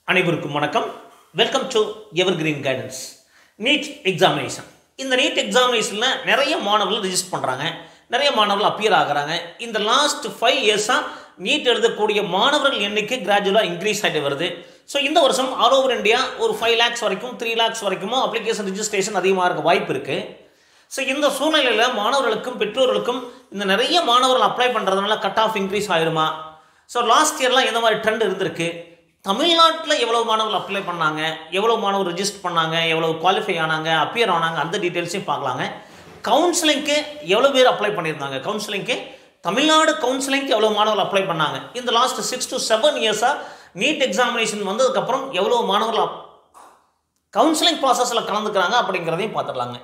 அனைவருக்கும் வணக்கம் welcome to ever green guidance NEET examination இந்த நீட் எக்ஸாமினேஷனில் நிறைய மாணவர்கள் ரிஜிஸ்டர் பண்ணுறாங்க நிறைய மாணவர்கள் அப்பியர் ஆகுறாங்க இந்த லாஸ்ட் ஃபைவ் இயர்ஸாக நீட் எழுதக்கூடிய மாணவர்கள் எண்ணிக்கை கிராஜுவலாக இன்க்ரீஸ் ஆகிட்டு வருது ஸோ இந்த வருஷம் ஆல் ஓவர் இந்தியா ஒரு ஃபைவ் லேக்ஸ் வரைக்கும் த்ரீ லேக்ஸ் வரைக்கும் அப்ளிகேஷன் ரிஜிஸ்ட்ரேஷன் அதிகமாக இருக்க வாய்ப்பு இருக்குது ஸோ இந்த சூழ்நிலையில் மாணவர்களுக்கும் பெற்றோர்களுக்கும் இந்த நிறைய மாணவர்கள் அப்ளை பண்ணுறதுனால கட் ஆஃப் இன்க்ரீஸ் ஆயிருமா ஸோ லாஸ்ட் இயர்லாம் எந்த மாதிரி ட்ரெண்ட் இருந்திருக்கு தமிழ்நாட்டில் எவ்வளோ மாணவர்கள் அப்ளை பண்ணாங்க எவ்வளோ மாணவர் ரிஜிஸ்டர் பண்ணாங்க எவ்வளோ குவாலிஃபை ஆனாங்க அப்பியர் ஆனாங்க அந்த டீட்டெயில்ஸையும் பார்க்கலாங்க கவுன்சிலிங்க்கு எவ்வளோ பேர் அப்ளை பண்ணியிருந்தாங்க கவுன்சிலிங்க்கு தமிழ்நாடு கவுன்சிலிங்க்கு எவ்வளோ மாணவர்கள் அப்ளை பண்ணாங்க இந்த லாஸ்ட் சிக்ஸ் டு செவன் இயர்ஸாக நீட் எக்ஸாமினேஷன் வந்ததுக்கப்புறம் எவ்வளோ மாணவர்கள் கவுன்சிலிங் ப்ராசஸில் கலந்துக்கிறாங்க அப்படிங்கிறதையும் பார்த்துடலாங்க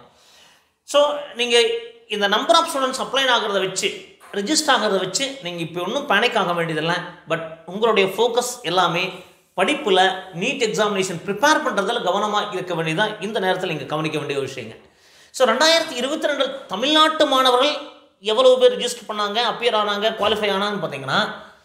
ஸோ நீங்கள் இந்த நம்பர் ஆஃப் ஸ்டூடெண்ட்ஸ் அப்ளை ஆகிறத வச்சு ரிஜிஸ்டர் ஆகிறத வச்சு நீங்கள் இப்போ ஒன்றும் பேனிக் ஆக வேண்டியதில்லை பட் உங்களுடைய ஃபோக்கஸ் எல்லாமே படிப்பில் நீட் எக்ஸாமினேஷன் ப்ரிப்பேர் பண்ணுறதுல கவனமாக இருக்க வேண்டியதான் இந்த நேரத்தில் நீங்கள் கவனிக்க வேண்டிய விஷயங்க ஸோ ரெண்டாயிரத்தி இருபத்தி ரெண்டு தமிழ்நாட்டு மாணவர்கள் எவ்வளோ பேர் ரிஜிஸ்டர் பண்ணாங்க அப்பியர் ஆனாங்க குவாலிஃபை ஆனாங்கன்னு பார்த்தீங்கன்னா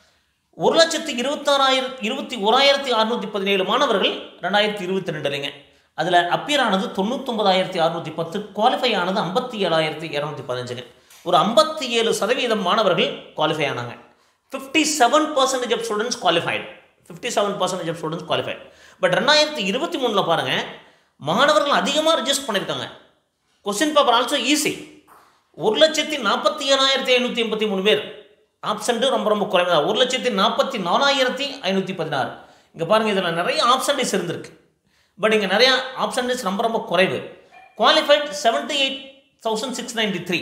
ஒரு லட்சத்து இருபத்தாறாயிரத்தி இருபத்தி ஓராயிரத்தி அறுநூற்றி பதினேழு மாணவர்கள் ரெண்டாயிரத்தி இருபத்தி ரெண்டுலைங்க அதில் அப்பியர் ஆனது தொண்ணூத்தொம்பதாயிரத்தி அறுநூற்றி பத்து குவாலிஃபை ஆனது ஐம்பத்தி ஏழாயிரத்தி இரநூத்தி பதினஞ்சுங்க ஒரு ஐம்பத்தி ஏழு சதவீதம் மாணவர்கள் குவாலிஃபை ஆனாங்க fifty seven percentage of students qualified fifty seven percentage of students qualified but ரெண்டாயிரத்தி இருபத்தி மூணில் பாருங்கள் மாணவர்கள் அதிகமாக ரிஜிஸ்டர் பண்ணியிருக்காங்க கொஸ்டின் பேப்பர் ஆல்சோ ஈஸி ஒரு லட்சத்தி நாற்பத்தி ஏழாயிரத்தி ஐநூற்றி எண்பத்தி மூணு பேர் ஆப்சண்ட்டு ரொம்ப ரொம்ப குறைவு தான் ஒரு லட்சத்தி நாற்பத்தி நாலாயிரத்தி ஐநூற்றி பதினாறு இங்கே பாருங்கள் இதில் நிறைய ஆப்ஷன்டேஸ் இருந்திருக்கு பட் இங்கே நிறையா ஆப்ஷன்டேஸ் ரொம்ப ரொம்ப குறைவு qualified seventy eight thousand six ninety three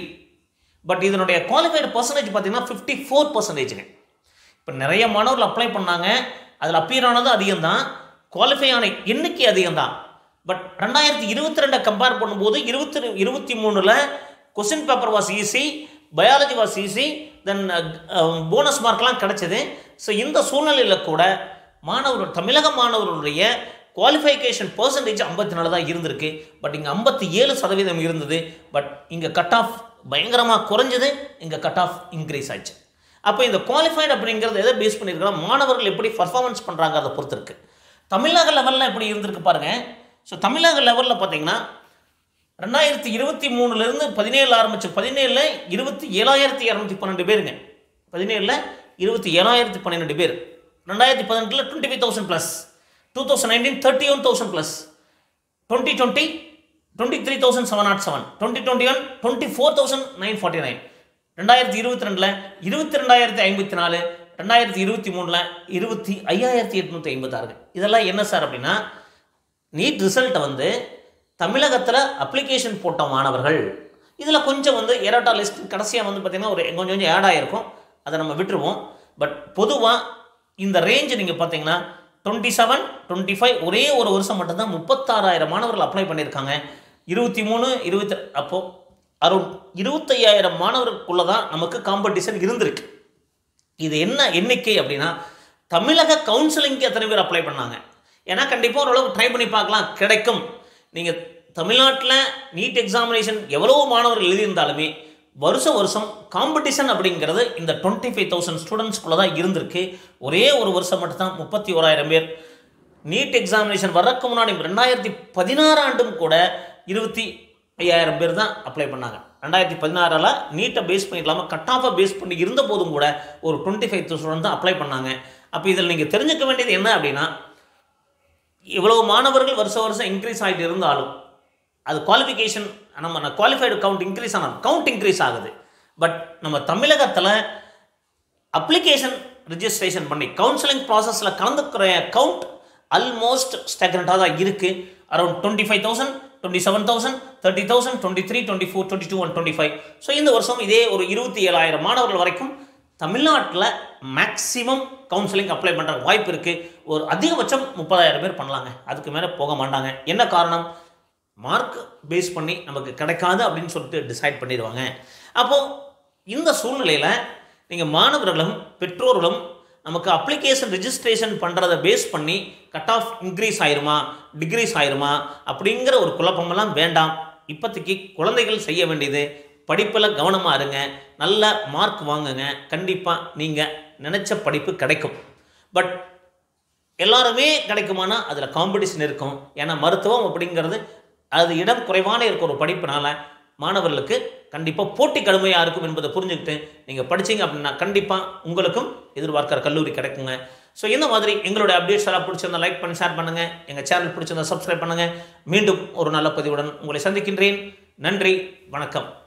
but இதனுடைய குவாலிஃபைடு பர்சன்டேஜ் பார்த்தீங்கன்னா ஃபிஃப்டி ஃபோர் பர்சன்டேஜுங்க இப்போ நிறைய மாணவர்கள் அப்ளை பண்ணாங்க அதில் அப்பியர் ஆனது அதிகம் தான் குவாலிஃபை ஆன எண்ணிக்கை அதிகம் தான் பட் ரெண்டாயிரத்தி இருபத்தி ரெண்டை கம்பேர் பண்ணும்போது இருபத்தி இருபத்தி மூணில் question paper was easy biology was easy then bonus மார்க்லாம் கிடச்சிது ஸோ இந்த சூழ்நிலையில் கூட மாணவர்கள் தமிழக மாணவர்களுடைய குவாலிஃபைகேஷன் பர்சன்டேஜ் ஐம்பத்தி நாலு தான் இருந்திருக்கு பட் இங்கே ஐம்பத்தி ஏழு சதவீதம் இருந்தது பட் இங்கே கட் ஆஃப் பயங்கரமாக குறைஞ்சது இங்கே கட் ஆஃப் இன்க்ரீஸ் ஆச்சு அப்போ இந்த குவாலிஃபைடு அப்படிங்கிறது எதை பேஸ் பண்ணியிருக்கிறோம் மாணவர்கள் எப்படி பர்ஃபார்மன்ஸ் பண்ணுறாங்க அதை பொறுத்து இருக்குது தமிழக லெவலில் எப்படி இருந்திருக்கு பாருங்கள் ஸோ தமிழக லெவலில் பார்த்தீங்கன்னா ரெண்டாயிரத்தி இருபத்தி மூணுலேருந்து பதினேழு ஆரம்பிச்சு பதினேழில் இருபத்தி ஏழாயிரத்தி இரநூத்தி பன்னெண்டு பேருங்க பதினேழில் இருபத்தி ஏழாயிரத்தி பன்னெண்டு பேர் ரெண்டாயிரத்தி பதினெட்டில் twenty five thousand plus two thousand nineteen thirty one thousand plus twenty twenty twenty three thousand seven not seven twenty twenty one twenty four thousand nine forty nine ரெண்டாயிரத்தி இருபத்தி ரெண்டில் இருபத்தி ரெண்டாயிரத்தி ஐம்பத்தி நாலு ரெண்டாயிரத்தி இருபத்தி மூணில் இருபத்தி ஐயாயிரத்தி எட்நூற்றி ஐம்பத்தாறு இதெல்லாம் என்ன சார் அப்படின்னா நீட் ரிசல்ட்டை வந்து தமிழகத்தில் அப்ளிகேஷன் போட்ட மாணவர்கள் இதில் கொஞ்சம் வந்து எரோட்டா லிஸ்ட் கடைசியாக வந்து பார்த்திங்கன்னா ஒரு கொஞ்சம் கொஞ்சம் ஆட் ஆகிருக்கும் அதை நம்ம விட்டுருவோம் பட் பொதுவாக இந்த ரேஞ்சு நீங்கள் பார்த்தீங்கன்னா டுவெண்ட்டி செவன் டுவெண்ட்டி ஃபைவ் ஒரே ஒரு வருஷம் மட்டும்தான் முப்பத்தாறாயிரம் மாணவர்கள் அப்ளை பண்ணியிருக்காங்க இருபத்தி மூணு இருபத்தி அப்போது அரௌண்ட் இருபத்தையாயிரம் மாணவர்களுக்குள்ளே தான் நமக்கு காம்படிஷன் இருந்திருக்கு இது என்ன எண்ணிக்கை அப்படின்னா தமிழக கவுன்சிலிங்க்கு எத்தனை பேர் அப்ளை பண்ணாங்க ஏன்னா கண்டிப்பாக ஓரளவுக்கு ட்ரை பண்ணி பார்க்கலாம் கிடைக்கும் நீங்கள் தமிழ்நாட்டில் நீட் எக்ஸாமினேஷன் எவ்வளவோ மாணவர்கள் எழுதியிருந்தாலுமே வருஷம் வருஷம் காம்படிஷன் அப்படிங்கிறது இந்த டுவெண்ட்டி ஃபைவ் தௌசண்ட் ஸ்டூடெண்ட்ஸ்குள்ளே தான் இருந்திருக்கு ஒரே ஒரு வருஷம் மட்டும்தான் முப்பத்தி ஓராயிரம் பேர் நீட் எக்ஸாமினேஷன் வர்றதுக்கு முன்னாடி ரெண்டாயிரத்தி பதினாறு ஆண்டும் கூட இருபத்தி ஐயாயிரம் பேர் தான் அப்ளை பண்ணாங்க ரெண்டாயிரத்தி பதினாறில் நீட்டை பேஸ் பண்ணி இல்லாமல் கட் ஆஃபை பேஸ் பண்ணி இருந்த போதும் கூட ஒரு டுவெண்ட்டி ஃபைவ் தௌசண்ட் தான் அப்ளை பண்ணாங்க அப்போ இதில் நீங்கள் தெரிஞ்சுக்க வேண்டியது என்ன அப்படின்னா இவ்வளவு மாணவர்கள் வருஷம் வருஷம் இன்க்ரீஸ் ஆகிட்டு இருந்தாலும் அது குவாலிஃபிகேஷன் நம்ம குவாலிஃபைடு கவுண்ட் இன்க்ரீஸ் ஆனால் கவுண்ட் இன்க்ரீஸ் ஆகுது பட் நம்ம தமிழகத்தில் அப்ளிகேஷன் ரிஜிஸ்ட்ரேஷன் பண்ணி கவுன்சிலிங் ப்ராசஸில் கலந்துக்கிற கவுண்ட் ஆல்மோஸ்ட் ஸ்டெக்னட்டாக தான் இருக்குது around twenty five thousand twenty seven thousand thirty thousand twenty three twenty four twenty two one twenty five so இந்த வருஷம் இதே ஒரு இருபத்தி ஏழாயிரம் மாணவர்கள் வரைக்கும் தமிழ்நாட்டில் மேக்ஸிமம் கவுன்சிலிங் அப்ளை பண்ணுற வாய்ப்பு இருக்குது ஒரு அதிகபட்சம் முப்பதாயிரம் பேர் பண்ணலாங்க அதுக்கு மேலே போக மாட்டாங்க என்ன காரணம் மார்க் பேஸ் பண்ணி நமக்கு கிடைக்காது அப்படின்னு சொல்லிட்டு டிசைட் பண்ணிடுவாங்க அப்போது இந்த சூழ்நிலையில் நீங்கள் மாணவர்களும் பெற்றோர்களும் நமக்கு அப்ளிகேஷன் ரிஜிஸ்ட்ரேஷன் பண்ணுறதை பேஸ் பண்ணி கட் ஆஃப் இன்க்ரீஸ் ஆயிருமா டிக்ரீஸ் ஆயிருமா அப்படிங்கிற ஒரு குழப்பமெல்லாம் வேண்டாம் இப்போதைக்கு குழந்தைகள் செய்ய வேண்டியது படிப்பில் கவனமாக இருங்க நல்ல மார்க் வாங்குங்க கண்டிப்பாக நீங்கள் நினச்ச படிப்பு கிடைக்கும் பட் எல்லாருமே கிடைக்குமானா அதில் காம்படிஷன் இருக்கும் ஏன்னா மருத்துவம் அப்படிங்கிறது அது இடம் குறைவான இருக்க ஒரு படிப்புனால மாணவர்களுக்கு கண்டிப்பாக போட்டி கடுமையாக இருக்கும் என்பதை புரிஞ்சுக்கிட்டு நீங்கள் படிச்சீங்க அப்படின்னா கண்டிப்பாக உங்களுக்கும் எதிர்பார்க்குற கல்லூரி கிடைக்குங்க ஸோ இந்த மாதிரி எங்களுடைய அப்டேட்ஸ் எல்லாம் பிடிச்சிருந்தா லைக் பண்ணி ஷேர் பண்ணுங்கள் எங்கள் சேனல் பிடிச்சிருந்தா சப்ஸ்கிரைப் பண்ணுங்கள் மீண்டும் ஒரு நல்ல பதிவுடன் உங்களை சந்திக்கின்றேன் நன்றி வணக்கம்